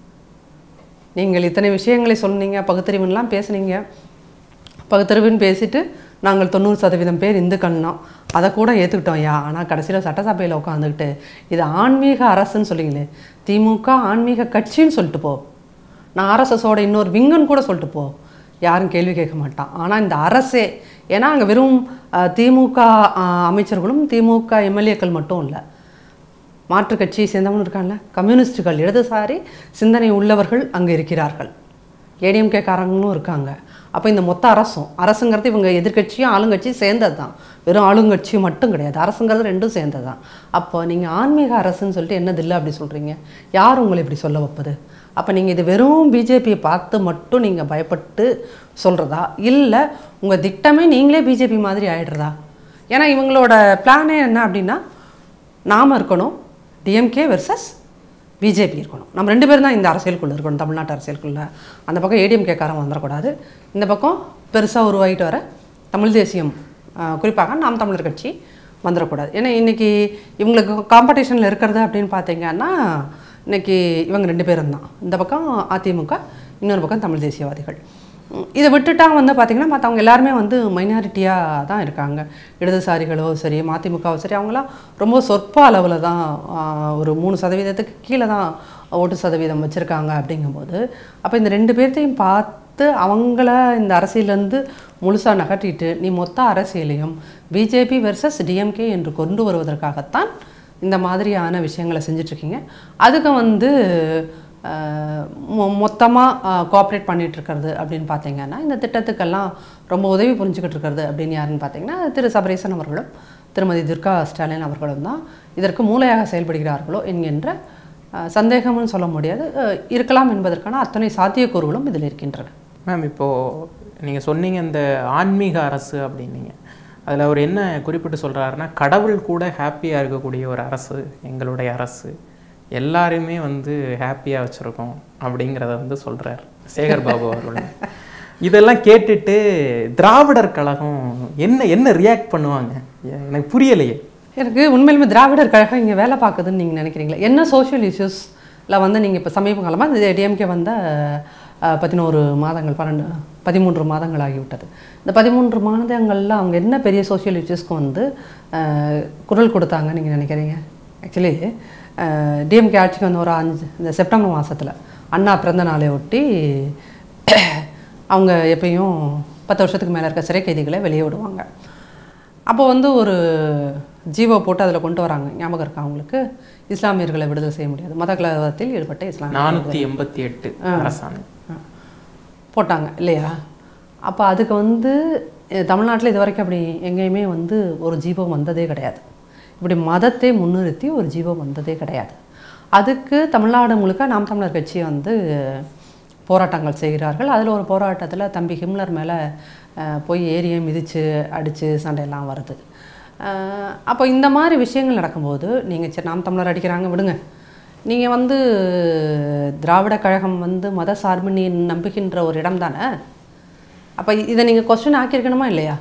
நீங்கள் இத்தனை விஷயங்களை சொன்னீங்க பகுத்தறிவுன்னெலாம் பேசுனீங்க பகுத்தறிவுன்னு பேசிட்டு நாங்கள் தொண்ணூறு சதவீதம் பேர் இந்துக்கள்னோம் அதை கூட ஏற்றுக்கிட்டோம் யா ஆனால் கடைசியில் சட்டசபையில் உட்காந்துக்கிட்டு இது ஆன்மீக அரசுன்னு சொல்லிங்களே திமுக ஆன்மீக கட்சின்னு சொல்லிட்டு போ நான் ஆர்எஸ்எஸோட இன்னொரு விங்குன்னு கூட சொல்லிட்டு போ யாரும் கேள்வி கேட்க மாட்டான் ஆனால் இந்த அரசே ஏன்னா அங்கே வெறும் அஹ், திமுக அஹ், அமைச்சர்களும் திமுக எம்எல்ஏக்கள் மட்டும் இல்லை மாற்றுக் கட்சியை சேர்ந்தவங்க இருக்காங்கல்ல கம்யூனிஸ்டுகள் இடதுசாரி சிந்தனை உள்ளவர்கள் அங்கே இருக்கிறார்கள் ஏடிஎம்கே காரங்களும் இருக்காங்க அப்போ இந்த மொத்த அரசும் அரசுங்கிறது இவங்க எதிர்க்கட்சியும் ஆளுங்கட்சியும் சேர்ந்தது தான் வெறும் ஆளுங்கட்சி மட்டும் கிடையாது அரசுங்கிறது ரெண்டும் சேர்ந்தது தான் அப்போ நீங்கள் ஆன்மீக அரசுன்னு சொல்லிட்டு என்னது இல்லை அப்படி சொல்கிறீங்க யார் உங்களை இப்படி சொல்ல வைப்பது அப்போ நீங்கள் இது வெறும் பிஜேபியை பார்த்து மட்டும் நீங்கள் பயப்பட்டு சொல்கிறதா இல்லை உங்கள் திட்டமே நீங்களே பிஜேபி மாதிரி ஆயிடுறதா ஏன்னா இவங்களோட பிளானே என்ன அப்படின்னா நாம் இருக்கணும் டிஎம்கே வெர்சஸ் பிஜேபி இருக்கணும் நம்ம ரெண்டு பேரும் தான் இந்த அரசியலுக்குள்ளே இருக்கணும் தமிழ்நாட்டு அரசியலுக்குள்ளே அந்த பக்கம் ஏடிஎம்கே காரம் வந்துடக்கூடாது இந்த பக்கம் பெருசாக உருவாகிட்டு வர தமிழ் தேசியம் ஆஹ், குறிப்பாக நாம் தமிழர் கட்சி வந்துடக்கூடாது ஏன்னா இன்றைக்கி இவங்களுக்கு காம்படிஷனில் இருக்கிறது அப்படின்னு பார்த்தீங்கன்னா இன்னைக்கு இவங்க ரெண்டு பேரும் தான் இந்த பக்கம் அதிமுக இன்னொரு பக்கம் தமிழ் தேசியவாதிகள் உம், இதை விட்டுட்டா வந்து பார்த்திங்கன்னா மற்றவங்க எல்லாருமே வந்து மைனாரிட்டியாக தான் இருக்காங்க இடதுசாரிகளோ சரி மதிமுகவோ சரி அவங்களாம் ரொம்ப சொற்ப அளவில் தான் ஆஹ், ஒரு மூணு சதவீதத்துக்கு கீழே தான் ஓட்டு சதவீதம் வச்சுருக்காங்க அப்படிங்கும்போது அப்போ இந்த ரெண்டு பேர்த்தையும் பார்த்து அவங்கள இந்த அரசியலேருந்து முழுசாக நகர்த்திட்டு நீ மொத்த அரசியலையும் பிஜேபி வெர்சஸ் டிஎம்கே என்று கொண்டு வருவதற்காகத்தான் இந்த மாதிரியான விஷயங்களை செஞ்சிட்ருக்கீங்க அதுக்கு வந்து மொத்தமாக கோஆப்ரேட் பண்ணிட்டு இருக்கிறது அப்படின்னு பார்த்தீங்கன்னா இந்த திட்டத்துக்கெல்லாம் ரொம்ப உதவி புரிஞ்சுக்கிட்டு இருக்கிறது அப்படின்னு யாருன்னு பார்த்தீங்கன்னா திரு சபரேசன் அவர்களும் திருமதி துர்கா ஸ்டாலின் அவர்களும் தான் இதற்கு மூளையாக செயல்படுகிறார்களோ என்கின்ற அஹ், சந்தேகம்னு சொல்ல முடியாது அஹ், இருக்கலாம் என்பதற்கான அத்தனை சாத்தியக்கூறுகளும் இதில் இருக்கின்றன மேம் இப்போது நீங்கள் சொன்னீங்க இந்த ஆன்மீக அரசு அப்படின்னீங்க அதில் அவர் என்ன குறிப்பிட்டு சொல்கிறாருன்னா கடவுள் கூட ஹாப்பியாக இருக்கக்கூடிய ஒரு அரசு எங்களுடைய அரசு எல்லாருமே வந்து ஹாப்பியாக வச்சுருக்கோம் அப்படிங்கிறத வந்து சொல்கிறார் சேகர் பாபு அவர்கள் இதெல்லாம் கேட்டுட்டு திராவிடர் கழகம் என்ன என்ன ரியாக்ட் பண்ணுவாங்க எ- எனக்கு புரியலையே எனக்கு உண்மையிலுமே திராவிடர் கழகம் இங்கே வேலை பார்க்குதுன்னு நீங்கள் நினைக்கிறீங்களா என்ன சோஷியல் இஷ்யூஸில் வந்து நீங்கள் இப்போ சமீப காலமாக இந்த டிஎம்கே வந்த அஹ், பதினோரு மாதங்கள் பன்னெண்டு பதிமூன்று மாதங்கள் ஆகிவிட்டது இந்த பதிமூன்று மாதங்களில் அவங்க என்ன பெரிய சோஷியல் இஷ்யூஸ்க்கு வந்து அஹ், குரல் கொடுத்தாங்க நீங்கள் நினைக்கிறீங்க ஆக்சுவலி டிஎம்கே ஆட்சிக்கு வந்து ஒரு அஞ்சு இந்த செப்டம்பர் மாதத்தில் அண்ணா பிறந்த நாளை ஒட்டி அவங்க எப்பயும் பத்து வருஷத்துக்கு மேலே இருக்க சிறை கைதிகளை வெளியே விடுவாங்க அப்போ வந்து ஒரு ஜீவோ போட்டு அதில் கொண்டு வராங்க ஞாபகம் இருக்கா அவங்களுக்கு இஸ்லாமியர்களை விடுதலை செய்ய முடியாது மத கலவரத்தில் ஈடுபட்ட இஸ்லாமிய நானூற்றி எண்பத்தி எட்டு அரசாணை போட்டாங்க இல்லையா அப்போ அதுக்கு வந்து தமிழ்நாட்டில் இது வரைக்கும் அப்படி எங்கேயுமே வந்து ஒரு ஜீவம் வந்ததே கிடையாது இப்படி மதத்தை முன்னிறுத்தி ஒரு ஜீவம் வந்ததே கிடையாது அதுக்கு தமிழ்நாடு முழுக்க நாம் தமிழர் கட்சி வந்து போராட்டங்கள் செய்கிறார்கள் அதில் ஒரு போராட்டத்தில் தம்பி ஹிம்லர் மேலே போய் ஏரியை மிதித்து அடித்து சண்டையெல்லாம் வருது அஹ், அப்போ இந்த மாதிரி விஷயங்கள் நடக்கும்போது நீங்கள் சரி நாம் தமிழர் அடிக்கிறாங்க விடுங்க நீங்கள் வந்து திராவிட கழகம் வந்து மத சார்பினை நம்புகின்ற ஒரு இடம் தானே அப்போ இதை நீங்கள் கொஸ்டின் ஆக்கியிருக்கணுமா இல்லையா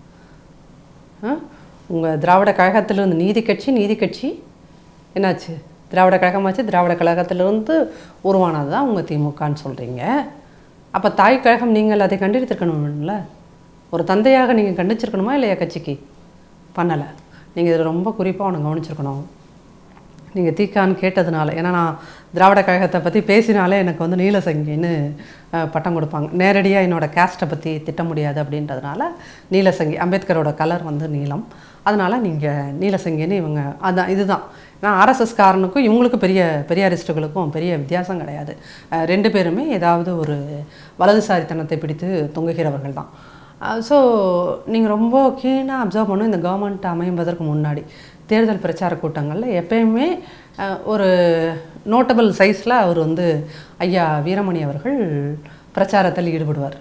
உங்கள் திராவிட கழகத்திலிருந்து நீதி கட்சி நீதி கட்சி என்னாச்சு திராவிட கழகமாச்சு திராவிட கழகத்திலிருந்து உருவானது தான் உங்கள் திமுகன்னு சொல்கிறீங்க அப்போ தாய் கழகம் நீங்கள் அதை கண்டித்திருக்கணும்ல ஒரு தந்தையாக நீங்கள் கண்டிச்சிருக்கணுமா இல்லையா கட்சிக்கு பண்ணலை நீங்கள் இதில் ரொம்ப குறிப்பாக ஒன்று கவனிச்சிருக்கணும் நீங்கள் தீக்கான்னு கேட்டதுனால ஏன்னா நான் திராவிட கழகத்தை பற்றி பேசினாலே எனக்கு வந்து நீலசங்கின்னு அஹ், பட்டம் கொடுப்பாங்க நேரடியாக என்னோட கேஸ்ட்டை பற்றி திட்ட முடியாது அப்படின்றதுனால நீலசங்கி அம்பேத்கரோட கலர் வந்து நீலம் அதனால் நீங்கள் நீலசங்கின்னு இவங்க அதான் இதுதான் நான் ஆர்எஸ்எஸ்காரனுக்கும் இவங்களுக்கும் பெரிய பெரியாரிஸ்டுகளுக்கும் பெரிய வித்தியாசம் கிடையாது அஹ், ரெண்டு பேருமே ஏதாவது ஒரு வலதுசாரித்தனத்தை பிடித்து தொங்குகிறவர்கள் தான் ஸோ நீங்கள் ரொம்ப கீனாக அப்சர்வ் பண்ணணும் இந்த கவர்மெண்ட் அமைவதற்கு முன்னாடி தேர்தல் பிரச்சார கூட்டங்களில் எப்பயுமே அஹ், ஒரு நோட்டபிள் சைஸில் அவர் வந்து ஐயா வீரமணி அவர்கள் பிரச்சாரத்தில் ஈடுபடுவார்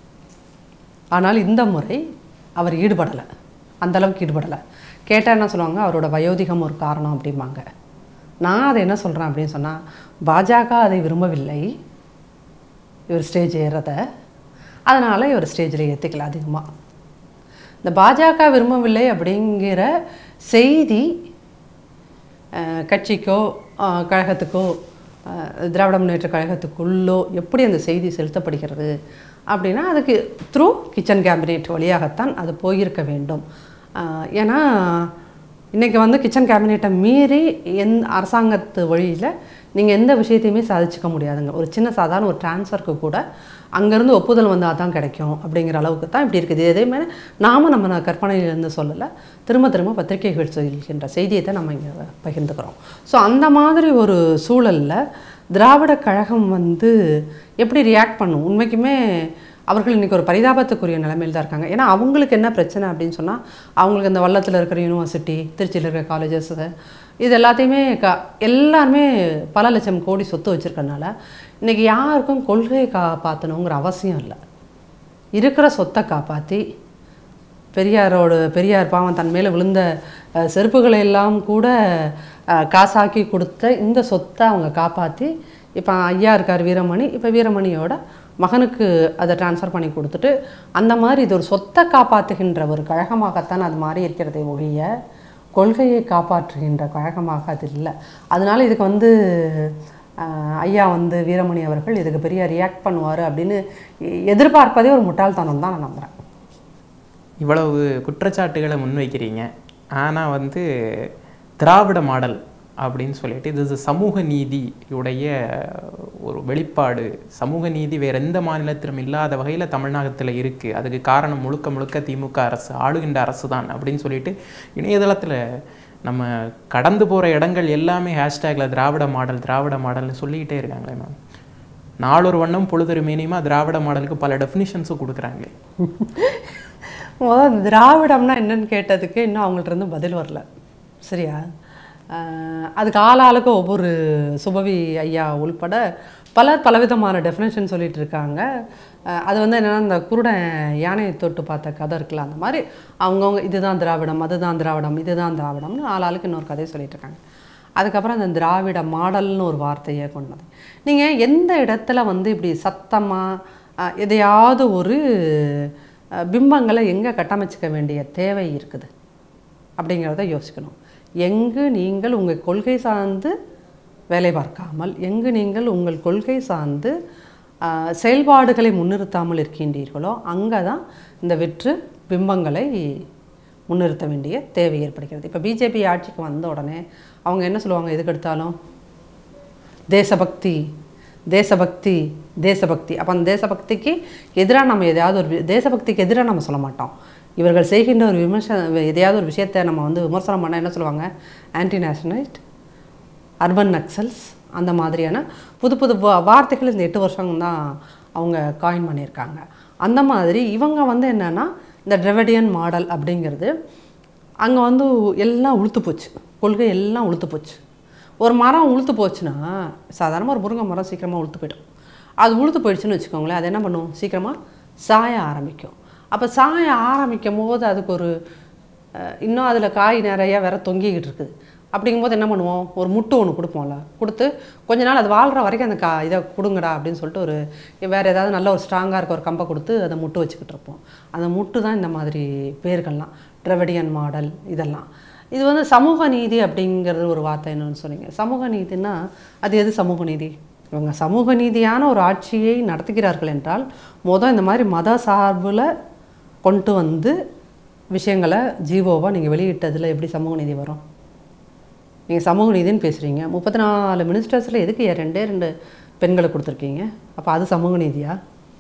ஆனால் இந்த முறை அவர் ஈடுபடலை அந்த அளவுக்கு ஈடுபடலை கேட்டால் என்ன சொல்லுவாங்க அவரோட வயோதிகம் ஒரு காரணம் அப்படிம்பாங்க நான் அதை என்ன சொல்கிறேன் அப்படின்னு சொன்னால் பாஜக அதை விரும்பவில்லை இவர் ஸ்டேஜ் ஏறத அதனால் இவர் ஸ்டேஜில் ஏற்றிக்கல அதிகமாக இந்த பாஜக விரும்பவில்லை அப்படிங்கிற செய்தி அஹ், கட்சிக்கோ அஹ், கழகத்துக்கோ அஹ், திராவிட முன்னேற்ற கழகத்துக்குள்ளோ எப்படி அந்த செய்தி செலுத்தப்படுகிறது அப்படின்னா அதுக்கு த்ரூ கிச்சன் கேபினெட் வழியாகத்தான் அது போயிருக்க வேண்டும் அஹ், ஏன்னா இன்றைக்கி வந்து கிச்சன் கேபினெட்டை மீறி எந் அரசாங்கத்து வழியில் நீங்கள் எந்த விஷயத்தையுமே சாதிச்சுக்க முடியாதுங்க ஒரு சின்ன சாதாரண ஒரு டிரான்ஸ்ஃபருக்கு கூட அங்கேருந்து ஒப்புதல் வந்தால் தான் கிடைக்கும் அப்படிங்கிற அளவுக்கு தான் இப்படி இருக்குது இதே மாதிரி நாம நம்ம கற்பனையிலேருந்து சொல்லலை திரும்ப திரும்ப பத்திரிகைகள் சொல்கின்ற செய்தியை தான் நம்ம இங்கே பகிர்ந்துக்கிறோம் ஸோ அந்த மாதிரி ஒரு சூழலில் திராவிட கழகம் வந்து எப்படி ரியாக்ட் பண்ணும் உண்மைக்குமே அவர்கள் இன்றைக்கி ஒரு பரிதாபத்துக்குரிய நிலைமையில் தான் இருக்காங்க ஏன்னா அவங்களுக்கு என்ன பிரச்சனை அப்படின்னு சொன்னால் அவங்களுக்கு இந்த வல்லத்தில் இருக்கிற யூனிவர்சிட்டி திருச்சியில் இருக்கிற காலேஜஸ் இது எல்லாத்தையுமே க எல்லாருமே பல லட்சம் கோடி சொத்து வச்சுருக்கனால இன்றைக்கி யாருக்கும் கொள்கையை காப்பாற்றணுங்கிற அவசியம் இல்லை இருக்கிற சொத்தை காப்பாற்றி பெரியாரோட பெரியார் பாவம் தன் மேலே விழுந்த அஹ், செருப்புகளை எல்லாம் கூட அஹ், காசாக்கி கொடுத்த இந்த சொத்தை அவங்க காப்பாற்றி இப்போ ஐயா இருக்கார் வீரமணி இப்போ வீரமணியோட மகனுக்கு அதை ட்ரான்ஸ்ஃபர் பண்ணி கொடுத்துட்டு அந்த மாதிரி இது ஒரு சொத்தை காப்பாற்றுகின்ற ஒரு கழகமாகத்தான் அது மாறி இருக்கிறதை ஒழிய கொள்கையை காப்பாற்றுகின்ற கழகமாக அது இல்லை அதனால இதுக்கு வந்து அஹ், ஐயா வந்து வீரமணி அவர்கள் இதுக்கு பெரிய ரியாக்ட் பண்ணுவார் அப்படின்னு எ- எதிர்பார்ப்பதே ஒரு முட்டாள்தனம் தான் நான் நம்புகிறேன் இவ்வளவு குற்றச்சாட்டுகளை முன்வைக்கிறீங்க ஆனால் வந்து திராவிட மாடல் அப்படின்னு சொல்லிட்டு இது சமூக நீதியுடைய ஒரு வெளிப்பாடு சமூக நீதி வேற எந்த மாநிலத்திலும் இல்லாத வகையில் தமிழ்நாட்டில் இருக்குது அதுக்கு காரணம் முழுக்க முழுக்க திமுக அரசு ஆளுகின்ற அரசு தான் அப்படின்னு சொல்லிட்டு இணையதளத்தில் நம்ம கடந்து போகிற இடங்கள் எல்லாமே ஹேஷ்டேக்கில் திராவிட மாடல் திராவிட மாடல்னு சொல்லிக்கிட்டே இருக்காங்களே மேம் நாளொரு வண்ணம் பொழுதொரு மீனியமாக திராவிட மாடலுக்கு பல டெஃபினிஷன்ஸும் கொடுக்குறாங்களே முதல் திராவிடம்னா என்னன்னு கேட்டதுக்கு இன்னும் அவங்கள்ட்ட இருந்து பதில் வரல சரியா ஆஹ் அதுக்கு ஆளாளுக்கு ஒவ்வொரு சுபவி ஐயா உள்பட பலர் பலவிதமான டெஃபினேஷன் சொல்லிட்டு இருக்காங்க ஆஹ் அது வந்து என்னென்னா இந்த குருடன் யானையை தொட்டு பார்த்த கதை இருக்குல்ல அந்த மாதிரி அவங்கவுங்க இதுதான் திராவிடம் அதுதான் திராவிடம் இதுதான் திராவிடம்னு ஆளாளுக்கு இன்னொரு கதையை சொல்லிட்டு இருக்காங்க அதுக்கப்புறம் அந்த திராவிட மாடல்னு ஒரு வார்த்தையை கொண்டது நீங்கள் எந்த இடத்துல வந்து இப்படி சத்தமாக எதையாவது ஒரு அஹ், பிம்பங்களை எங்கே கட்டமைச்சிக்க வேண்டிய தேவை இருக்குது அப்படிங்கிறத யோசிக்கணும் எங்கு நீங்கள் உங்கள் கொள்கை சார்ந்து வேலை பார்க்காமல் எங்கு நீங்கள் உங்கள் கொள்கை சார்ந்து ஆஹ், செயல்பாடுகளை முன்னிறுத்தாமல் இருக்கின்றீர்களோ அங்கே தான் இந்த வெற்று பிம்பங்களை முன்னிறுத்த வேண்டிய தேவை ஏற்படுகிறது இப்போ பிஜேபி ஆட்சிக்கு வந்த உடனே அவங்க என்ன சொல்லுவாங்க எதுக்கு எடுத்தாலும் தேசபக்தி தேசபக்தி தேசபக்தி அப்போ அந்த தேசபக்திக்கு எதிராக நம்ம எதையாவது ஒரு வி- தேசபக்திக்கு எதிராக நம்ம சொல்ல மாட்டோம் இவர்கள் செய்கின்ற ஒரு விமர்சன எதையாவது ஒரு விஷயத்தை நம்ம வந்து விமர்சனம் பண்ண என்ன சொல்லுவாங்க ஆன்டி நேஷனலிஸ்ட் அர்பன் நக்சல்ஸ் அந்த மாதிரியான புது புது வா- வார்த்தைகள் இந்த எட்டு வருஷம் தான் அவங்க காயின் பண்ணியிருக்காங்க அந்த மாதிரி இவங்க வந்து என்னன்னா இந்த டிரெவடியன் மாடல் அப்படிங்கிறது அங்கே வந்து எல்லாம் உளுத்து போச்சு கொள்கை எல்லாம் உளுத்து போச்சு ஒரு மரம் உளுத்து போச்சுன்னா சாதாரணமாக ஒரு முருங்கை மரம் சீக்கிரமாக உளுத்து போயிடும் அது உளுத்து போயிடுச்சுன்னு வச்சுக்கோங்களேன் அது என்ன பண்ணும் சீக்கிரமாக சாய ஆரம்பிக்கும் அப்போ சாய ஆரம்பிக்கும் போது அதுக்கு ஒரு அஹ், இன்னும் அதில் காய் நிறைய வேற தொங்கிக்கிட்டு இருக்குது அப்படிங்கும்போது என்ன பண்ணுவோம் ஒரு முட்டு ஒன்று கொடுப்போம்ல கொடுத்து கொஞ்ச நாள் அது வாழ்கிற வரைக்கும் அந்த கா இதை கொடுங்கடா அப்படின்னு சொல்லிட்டு ஒரு வேறு ஏதாவது நல்ல ஒரு ஸ்ட்ராங்காக இருக்க ஒரு கம்பை கொடுத்து அதை முட்டு வச்சுக்கிட்டு இருப்போம் அந்த முட்டு தான் இந்த மாதிரி பேர்கள்லாம் ட்ரெவடியன் மாடல் இதெல்லாம் இது வந்து சமூக நீதி அப்படிங்கிறது ஒரு வார்த்தை என்னன்னு சொன்னீங்க சமூக நீதினா அது எது சமூக நீதி இவங்க சமூக நீதியான ஒரு ஆட்சியை நடத்துகிறார்கள் என்றால் மொதல் இந்த மாதிரி மத சார்பில் கொண்டு வந்து விஷயங்களை ஜீவோவாக நீங்கள் வெளியிட்டதில் எப்படி சமூக நீதி வரும் நீங்கள் சமூக நீதின்னு பேசுகிறீங்க முப்பத்தி நாலு மினிஸ்டர்ஸில் எதுக்கு ஏன் ரெண்டே ரெண்டு பெண்களை கொடுத்துருக்கீங்க அப்போ அது சமூக நீதியா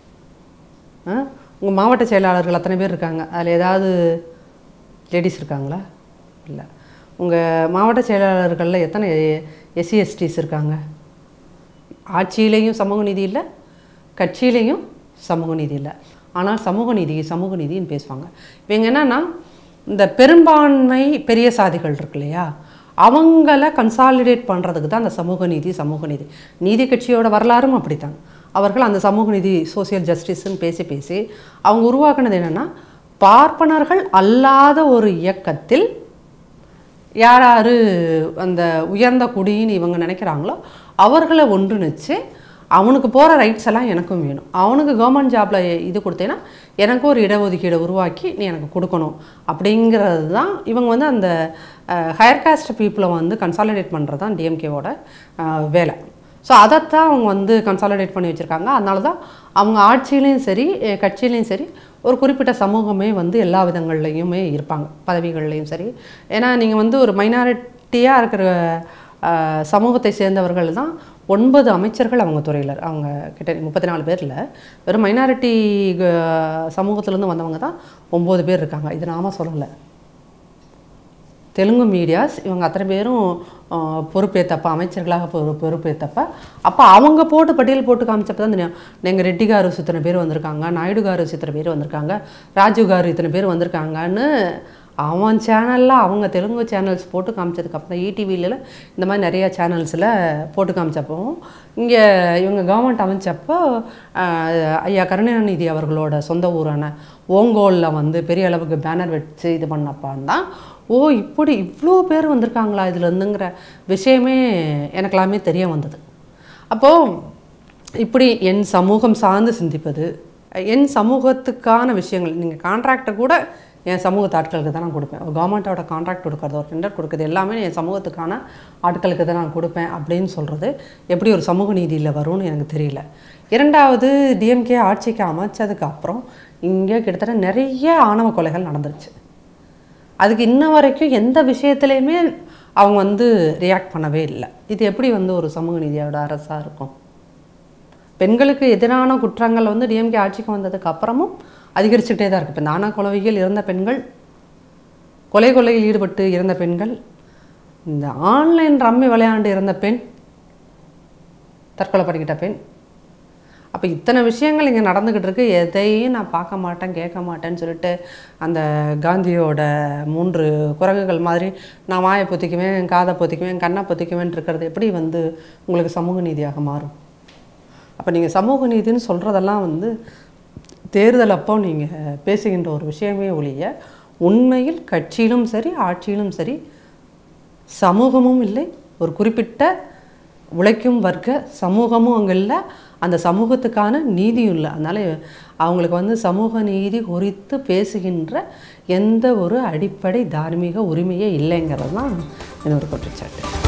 உங்கள் மாவட்ட செயலாளர்கள் அத்தனை பேர் இருக்காங்க அதில் ஏதாவது லேடிஸ் இருக்காங்களா இல்லை உங்கள் மாவட்ட செயலாளர்களில் எத்தனை எஸ்சி எஸ்டிஸ் இருக்காங்க ஆட்சியிலையும் சமூக நீதி இல்லை கட்சியிலையும் சமூக நீதி இல்லை ஆனால் சமூக நீதி சமூக நீதின்னு பேசுவாங்க இவங்க என்னன்னா இந்த பெரும்பான்மை பெரிய சாதிகள் இருக்கு இல்லையா அவங்கள கன்சாலிடேட் பண்ணுறதுக்கு தான் அந்த சமூக நீதி சமூக நீதி நீதி கட்சியோட வரலாறும் அப்படித்தான் அவர்கள் அந்த சமூக நீதி சோசியல் ஜஸ்டிஸ்ன்னு பேசி பேசி அவங்க உருவாக்குனது என்னென்னா பார்ப்பனர்கள் அல்லாத ஒரு இயக்கத்தில் யார் யார் அந்த உயர்ந்த குடின்னு இவங்க நினைக்கிறாங்களோ அவர்களை ஒன்றிணைச்சு அவனுக்கு போகிற ரைட்ஸ் எல்லாம் எனக்கும் வேணும் அவனுக்கு கவர்மெண்ட் ஜாபில் இது கொடுத்தேன்னா எனக்கும் ஒரு இடஒதுக்கீடை உருவாக்கி நீ எனக்கு கொடுக்கணும் அப்படிங்கிறது தான் இவங்க வந்து அந்த ஹையர் காஸ்ட் பீப்புளை வந்து கன்சாலிடேட் பண்ணுறது தான் டிஎம்கேவோட வேலை ஸோ அதைத்தான் அவங்க வந்து கன்சாலிடேட் பண்ணி வச்சுருக்காங்க அதனால தான் அவங்க ஆட்சியிலையும் சரி அஹ் கட்சியிலையும் சரி ஒரு குறிப்பிட்ட சமூகமே வந்து எல்லா விதங்கள்லையுமே இருப்பாங்க பதவிகள்லையும் சரி ஏன்னா நீங்கள் வந்து ஒரு மைனாரிட்டியாக இருக்கிற அஹ், சமூகத்தை சேர்ந்தவர்கள் தான் ஒன்பது அமைச்சர்கள் அவங்க துறையில் அவங்க கிட்ட முப்பத்தி நாலு பேரில் வெறும் மைனாரிட்டி சமூகத்திலேருந்து வந்தவங்க தான் ஒம்பது பேர் இருக்காங்க இது நாம சொல்லலை தெலுங்கு மீடியாஸ் இவங்க அத்தனை பேரும் ஆஹ், பொறுப்பேத்தப்ப அமைச்சர்களாக பொறு பொறுப்பேத்தப்ப அப்போ அவங்க போட்டு பட்டியல் போட்டு காமிச்சப்ப தான் தெரியும் எங்கள் ரெட்டி காரு இத்தனை பேர் வந்திருக்காங்க நாயுடு காரு இத்தனை பேர் வந்திருக்காங்க ராஜீவ் காரு இத்தனை பேர் வந்திருக்காங்கன்னு அவன் சேனலில் அவங்க தெலுங்கு சேனல்ஸ் போட்டு காமிச்சதுக்கப்புறம் தான் ஈடிவியில் இந்த மாதிரி நிறைய சேனல்ஸில் போட்டு காமிச்சப்போ இங்கே இவங்க கவர்மெண்ட் அமைச்சப்போ ஆஹ், ஐயா கருணாநிதி அவர்களோட சொந்த ஊரான ஓங்கோலில் வந்து பெரிய அளவுக்கு பேனர் வச்சு இது பண்ணப்பான் தான் ஓ இப்படி இவ்வளோ பேர் வந்திருக்காங்களா இதுல இருந்துங்கிற விஷயமே எனக்கு எல்லாமே தெரிய வந்தது அப்போது இப்படி என் சமூகம் சார்ந்து சிந்திப்பது என் சமூகத்துக்கான விஷயங்கள் நீங்கள் கான்ட்ராக்டை கூட என் சமூகத்து ஆட்களுக்கு தான் நான் கொடுப்பேன் கவர்மெண்ட்டோட கான்ட்ராக்ட் கொடுக்கறது ஒரு டெண்டர் கொடுக்குறது எல்லாமே என் சமூகத்துக்கான ஆட்களுக்கு தான் நான் கொடுப்பேன் அப்படின்னு சொல்கிறது எப்படி ஒரு சமூக நீதியில் வரும்னு எனக்கு தெரியல இரண்டாவது டிஎம்கே ஆட்சிக்கு அமைச்சதுக்கு அப்புறம் இங்கே கிட்டத்தட்ட நிறைய ஆணவ கொலைகள் நடந்துருச்சு அதுக்கு இன்ன வரைக்கும் எந்த விஷயத்துலையுமே அவங்க வந்து ரியாக்ட் பண்ணவே இல்லை இது எப்படி வந்து ஒரு சமூக நீதியோட அரசாக இருக்கும் பெண்களுக்கு எதிரான குற்றங்கள் வந்து டிஎம்கே ஆட்சிக்கு வந்ததுக்கு அப்புறமும் அதிகரிச்சுக்கிட்டே தான் இருக்குது இப்போ நானா கொலவையில் இறந்த பெண்கள் கொலை கொலையில் ஈடுபட்டு இறந்த பெண்கள் இந்த ஆன்லைன் ரம்மி விளையாண்டு இறந்த பெண் தற்கொலை பண்ணிக்கிட்ட பெண் அப்போ இத்தனை விஷயங்கள் இங்கே நடந்துக்கிட்டு இருக்கு எதையும் நான் பார்க்க மாட்டேன் கேட்க மாட்டேன்னு சொல்லிட்டு அந்த காந்தியோட மூன்று குரங்குகள் மாதிரி நான் வாயை பொத்திக்குவேன் காதை பொத்திக்குவேன் கண்ணை பொத்திக்குவேன் இருக்கிறது எப்படி வந்து உங்களுக்கு சமூக நீதியாக மாறும் அப்போ நீங்கள் சமூக நீதின்னு சொல்கிறதெல்லாம் வந்து தேர்தல் அப்போ நீங்கள் பேசுகின்ற ஒரு விஷயமே ஒழிய உண்மையில் கட்சியிலும் சரி ஆட்சியிலும் சரி சமூகமும் இல்லை ஒரு குறிப்பிட்ட உழைக்கும் வர்க்க சமூகமும் அங்கே இல்லை அந்த சமூகத்துக்கான நீதியும் இல்லை அதனால் அவங்களுக்கு வந்து சமூக நீதி குறித்து பேசுகின்ற எந்த ஒரு அடிப்படை தார்மீக உரிமையே இல்லைங்கிறது தான் என்னோட குற்றச்சாட்டு